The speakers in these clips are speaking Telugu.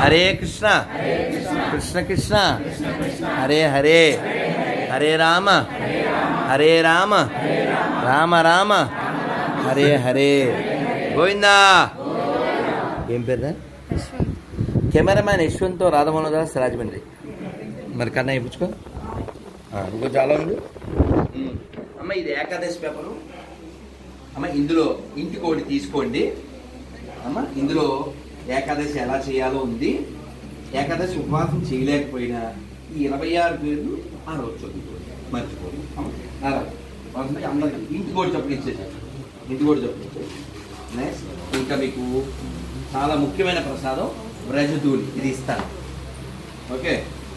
హరే కృష్ణ కృష్ణ కృష్ణ హరే హరే హరే రామ హరే రామ రామ రామ హరే హరే గోవిందా ఏం పేరు కెమెరామ్యాన్ యశ్వంత్ రాధమోహన్ దాస్ రాజమండ్రి మరి కన్నా ఇప్పించుకో ఇంకో చాలా ఉంది ఉమ్. అమ్మ ఇది ఏకాదశి పేపరు అమ్మ ఇందులో ఇంటికి ఒకటి తీసుకోండి అమ్మ ఇందులో ఏకాదశి ఎలా చేయాలో ఉంది ఏకాదశి ఉపవాసం చేయలేకపోయినా ఈ ఇరవై ఆరు పేర్లు ఆ రోజు చదువుకోండి మర్చిపోండి అమ్మ, అలా. అవసరం అందరికి ఇంటికి ఒకటి చొప్పున ఇచ్చేసారు ఇంటికి ఒకటి చొప్పున ఇచ్చేసి నెక్స్ట్ ఇంకా మీకు చాలా ముఖ్యమైన ప్రసాదం వ్రజధూళి ఇది ఇస్తాను ఓకే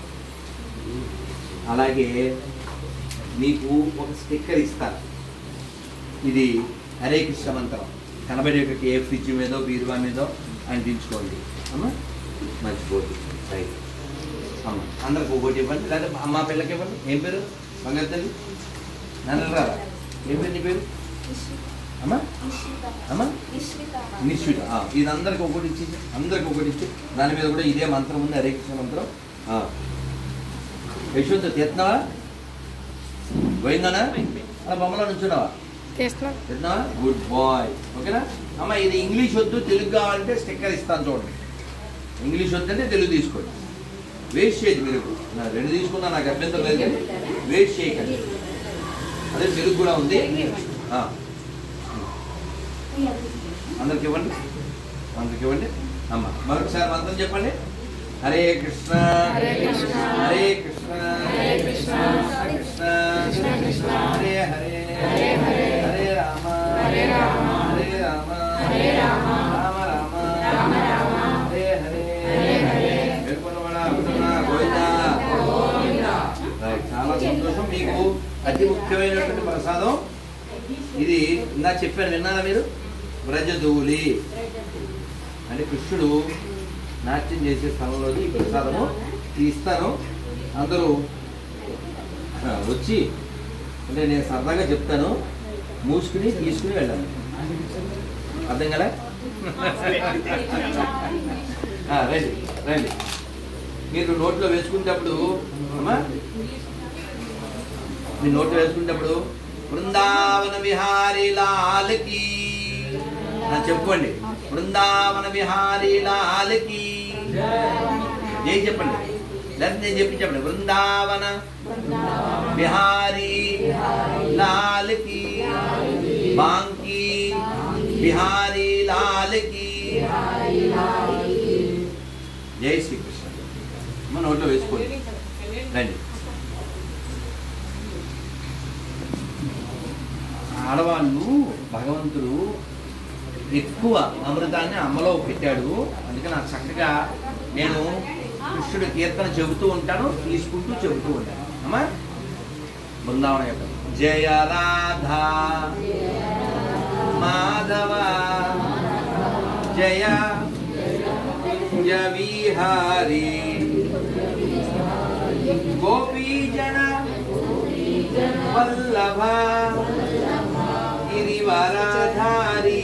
అలాగే మీకు ఒక స్టిక్కర్ ఇస్తాను ఇది హరే కృష్ణ మంత్రం కనబడే ఒక ఏ ఫ్రిడ్జ్ మీదో బీరువా మీదో అంటించుకోండి అమ్మ మర్చిపోద్దు రైట్ అమ్మ అందరికి ఒకటి ఇవ్వండి లేదా అమ్మ పిల్లకి ఇవ్వండి ఏం పేరు బంగారు తల్లి నన్ను రారా ఏం పేరు నీ పేరు అమ్మ అమ్మ నిశ్చిత ఆ, ఇది అందరికి ఒకటి ఇచ్చి అందరికి ఒకటి ఇచ్చి దాని మీద కూడా ఇదే మంత్రం ఉంది హరే కృష్ణ మంత్రం ఆ. యశ్వంత్ తీస్తున్నావా పోయిందనా అలా బొమ్మలో నుంచున్నావా తీస్తున్నాను తిన్నావా గుడ్ బాయ్ ఓకేనా అమ్మ ఇది ఇంగ్లీష్ వద్దు తెలుగు కావాలంటే స్టిక్కర్ ఇస్తాను చూడండి ఇంగ్లీష్ వద్దంటే తెలుగు తీసుకోండి వేస్ట్ చేయదు మీరు నా రెండు తీసుకున్నా నాకు అభ్యంతరం లేదు కానీ వేస్ట్ చేయకండి అదే తెలుగు కూడా ఉంది ఆ. అందరికి ఇవ్వండి అందరికి ఇవ్వండి అమ్మ మరొకసారి మంత్రం చెప్పండి హరే కృష్ణ హరే కృష్ణ హరే కృష్ణ హరే కృష్ణ కృష్ణ కృష్ణ హరే హరే హరే హరే హరే రామ హరే రామ హరే రామ హరే రామ రామ రామ రామ రామ హరే హరే హరే హరే వెలుపలవాడ అభినవ గోవిందా రైట్. చాలా సంతోషం మీకు అతి ముఖ్యమైనటువంటి ప్రసాదం ఇది ఇందా చెప్పాను విన్నారా మీరు వ్రజధూలి అంటే కృష్ణుడు నాట్యం చేసే స్థలంలో ఈ ప్రసాదము ఇస్తాను అందరూ ఆ, వచ్చి అంటే నేను సరదాగా చెప్తాను మూసుకుని తీసుకుని వెళ్ళాను అర్థం కదా ఆ, రండి రండి మీరు నోట్లో వేసుకునేటప్పుడు అమ్మా మీ నోట్లో వేసుకునేటప్పుడు బృందావన విహారీ లాల్కి అని చెప్పుకోండి బృందావన విహారీ లాల్కి ఏం చెప్పండి లేదా నేను చెప్పి చెప్పండి బృందావన బిహారీ లాల్కి బాంకి బిహారీ లాల్కి జై శ్రీకృష్ణ మన నోట్లో వేసుకోండి రండి ఆడవాళ్ళు భగవంతుడు ఎక్కువ అమృతాన్ని అమ్మలో పెట్టాడు అందుకే నాకు చక్కగా నేను కృష్ణుడు కీర్తన చెబుతూ ఉంటాను తీసుకుంటూ చెబుతూ ఉంటాను అమ్మా బృందావనం యొక్క జయ రాధా మాధవ జయ కుంజ విహారీ గోపీజన వల్లభ గిరివరాధారి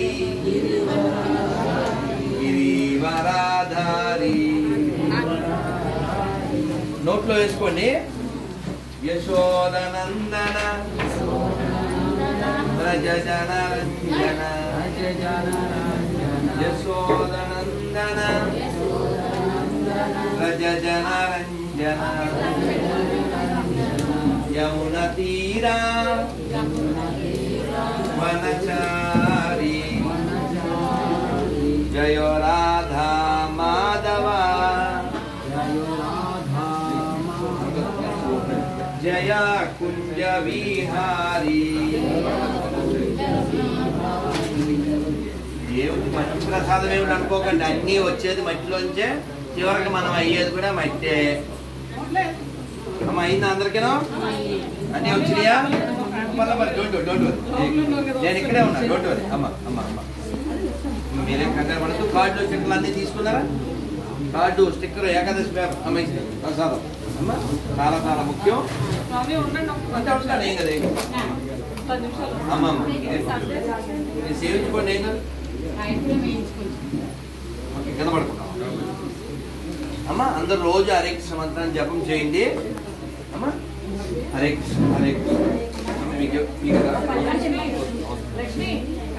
గిరివరాధారి నోట్లో వేసుకోండి యశోదనందన రజజన రంజన యశోదనందన రజజన రంజన యమున తీరా వనచారి జయ రాధా మాధవ జయ కుంజ విహారీ దేవుడి మట్టి ప్రసాదం ఏమిటి అనుకోకండి అన్నీ వచ్చేది మట్టిలోంచే చివరికి మనం అయ్యేది కూడా మట్టే అమ్మ అయిందా అందరికీనో అన్నీ వచ్చినాయా పర్లే పర్లే డోంట్ వరీ డోంట్ వరీ నేను ఇక్కడే ఉన్నా డోంట్ వరీ అమ్మ అమ్మ అమ్మ మీరే కంగారు పడుతూ కార్డులో స్టిక్కర్లు అన్నీ తీసుకున్నారా కార్డు స్టిక్కర్ ఏకాదశి పేపర్ అమ్మ ఇది ప్రసాదం అమ్మ చాలా చాలా ముఖ్యం స్వామి ఉండండి ఒక అంటే ఉంటాను ఏం కదా ఏం కాదు. పది నిమిషాలు అమ్మ అమ్మ నేను సేవించుకోండి ఏం కాదు ఓకే కింద పడుకుంటాం అమ్మ అందరు రోజు హరే కృష్ణ మంత్రాన్ని జపం చేయండి అమ్మ హరే కృష్ణ హరే కృష్ణ అమ్మ, మీకు మీకు కదా? లక్ష్మి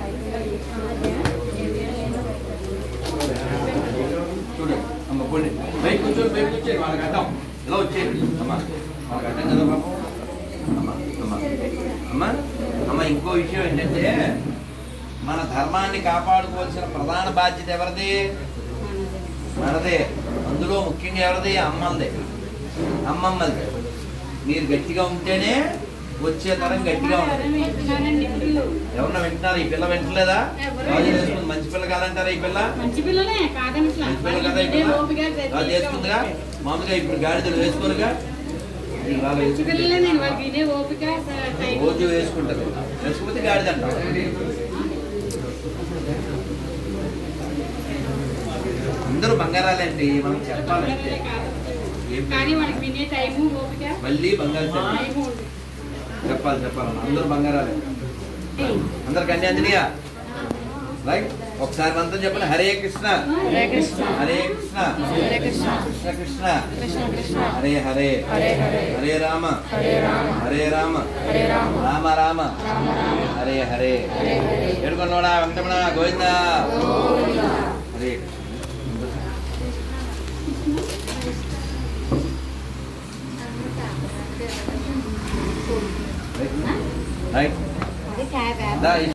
చూడు అమ్మ పోండి బయట కూర్చోండి బయట కూర్చోండి వాళ్ళకి అడ్డం ఇలా వచ్చేయండి అమ్మ వాళ్ళకి అడ్డం కదా బాబు అమ్మ అమ్మ అమ్మ అమ్మ ఇంకో విషయం ఏంటంటే మన ధర్మాన్ని కాపాడుకోవాల్సిన ప్రధాన బాధ్యత ఎవరిది మనదే అందులో ముఖ్యంగా ఎవరిది అమ్మలదే అమ్మమ్మది మీరు గట్టిగా ఉంటేనే వచ్చే తరం గట్టిగా ఉంటుంది వింటున్నానండి ఇప్పుడు. ఎవరన్నా వింటున్నారు ఈ పిల్ల వింటలేదా రాజు వేసుకుంది మంచి పిల్ల కాదంటారా ఈ పిల్ల మంచి పిల్లలే కాదనట్లా మంచి పిల్ల కదా ఈ ఇదే పిల్ల ఓపిక రాజు వేసుకుందిగా మామూలుగా ఇప్పుడు గాడిదలు వేసుకోరుగా ఇవాళ మంచి పిల్లలే వేసుకుంటే నేను వాళ్ళకి ఇదే ఓపిక టైం. రోజు వేసుకుంటది వేసుకుంటే గాడిదంట అందరూ బంగారాలేంటి మనం చెప్పాలంటే ఏం కానీ వాళ్ళకి వినే టైము ఓపిక మళ్ళీ బంగారు చెప్పాలి. టైము ఉంది. చెప్పాలి చెప్పాలి అందరూ బంగారాలే అందరు కన్యాంజనియా రైట్ ఒకసారి మంత్రం చెప్పండి హరే కృష్ణ హరే కృష్ణ హరే కృష్ణ హరే కృష్ణ కృష్ణ కృష్ణ కృష్ణ కృష్ణ హరే హరే హరే హరే హరే రామ హరే రామ హరే రామ హరే రామ రామ రామ రామ రామ హరే హరే హరే హరే ఏడుకొండోడా వెంకటమణ గోవింద హరే రైట్ రైట్ దా